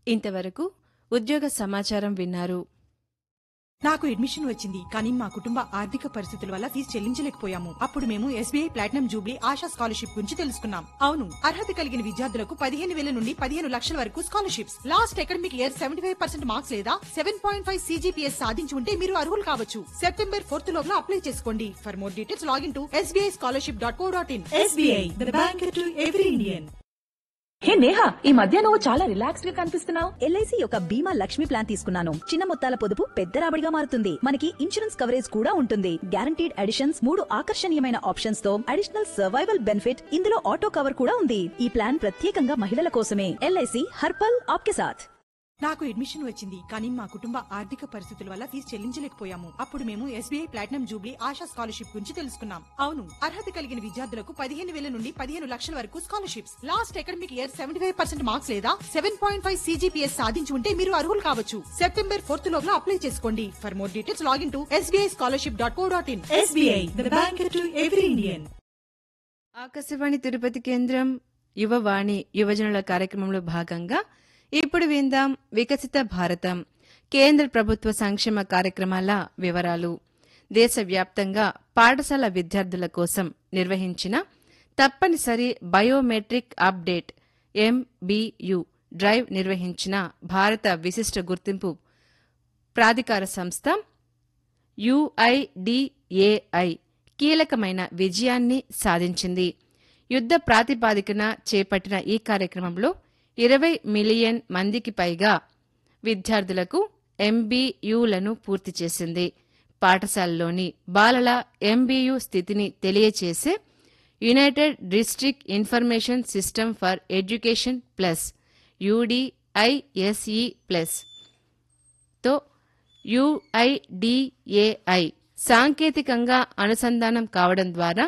ఇంతవరకు ఉద్యోగ సమాచారం విన్నారు నాకు అడ్మిషన్ వచ్చింది కానీ మా కుటుంబ ఆర్థిక పరిస్థితుల వల్ల ఫీజు చెల్లించలేకపోయాము అప్పుడు మేము SBI platinum jubilee Asha scholarship గురించి తెలుసుకున్నాం అవును అర్హత కలిగిన విద్యార్థులకు పదిహేను వేల నుండి పదిహేను లక్షల వరకు scholarships last academic year seventy five percent marks లేదా సెవెన్ పాయింట్ ఫైవ్ సీజీపీఎస్ సాధించి ఉంటే మీరు అర్హులు కావచ్చు సెప్టెంబర్ ఫోర్త్ లోగా అప్లై చేసుకోండి for more details login to SBI scholarship dot co dot in SBI the bank to every Indian hey Neha ఈ మధ్య నువ్వు చాలా రిలాక్స్డ్ గా కనిపిస్తున్నావు ఎల్ఐసి యొక్క బీమా లక్ష్మి ప్లాన్ తీసుకున్నాను చిన్న మొత్తాల పొదుపు పెద్ద రాబడిగా మారుతుంది మనకి ఇన్సూరెన్స్ కవరేజ్ కూడా ఉంటుంది గ్యారంటీడ్ అడిషన్స్ మూడు ఆకర్షణీయమైన ఆప్షన్స్ తో అడిషనల్ సర్వైవల్ బెనిఫిట్ ఇందులో ఆటో కవర్ కూడా ఉంది ఈ ప్లాన్ ప్రత్యేకంగా మహిళల కోసమే ఎల్ఐసి హర్పల్ ఆప్కే సాథ్ నాకు అడ్మిషన్ వచ్చింది కానీ మా కుటుంబ ఆర్థిక పరిస్థితుల వల్ల ఫీజు చెల్లించలేకపోయాము అప్పుడు మేము SBI platinum jubilee Asha scholarship గురించి తెలుసుకున్నాం అవును అర్హత కలిగిన విద్యార్థులకు పదిహేను వేల నుండి పదిహేను లక్షల వరకు scholarships last academic year seventy five percent marks లేదా సెవెన్ పాయింట్ ఫైవ్ సీజీపీఎస్ సాధించి ఉంటే మీరు అర్హులు కావచ్చు సెప్టెంబర్ ఫోర్త్ లోగా అప్లై చేసుకోండి for more details login to SBI scholarship dot co dot in SBI the bank to every Indian Akashvani Tirupati కేంద్రం యువవాణి యువజనుల కార్యక్రమంలో భాగంగా ఇప్పుడు విందాం వికసిత భారతం కేంద్ర ప్రభుత్వ సంక్షేమ కార్యక్రమాల వివరాలు దేశవ్యాప్తంగా పాఠశాల విద్యార్థుల కోసం నిర్వహించిన తప్పనిసరి బయోమెట్రిక్ అప్డేట్ ఎంబీయు డ్రైవ్ నిర్వహించిన భారత విశిష్ట గుర్తింపు ప్రాధికార సంస్థ యుఐడిఏఐ కీలకమైన విజయాన్ని సాధించింది యుద్ధ ప్రాతిపాదికన చేపట్టిన ఈ కార్యక్రమంలో ఇరవై మిలియన్ మందికి పైగా విద్యార్థులకు ఎంబీయూలను పూర్తి చేసింది పాఠశాలలోని బాలల ఎంబీయు స్థితిని తెలియచేసే united district information system for education plus UDISE plus తో యుఐడిఏఐ సాంకేతికంగా అనుసంధానం కావడం ద్వారా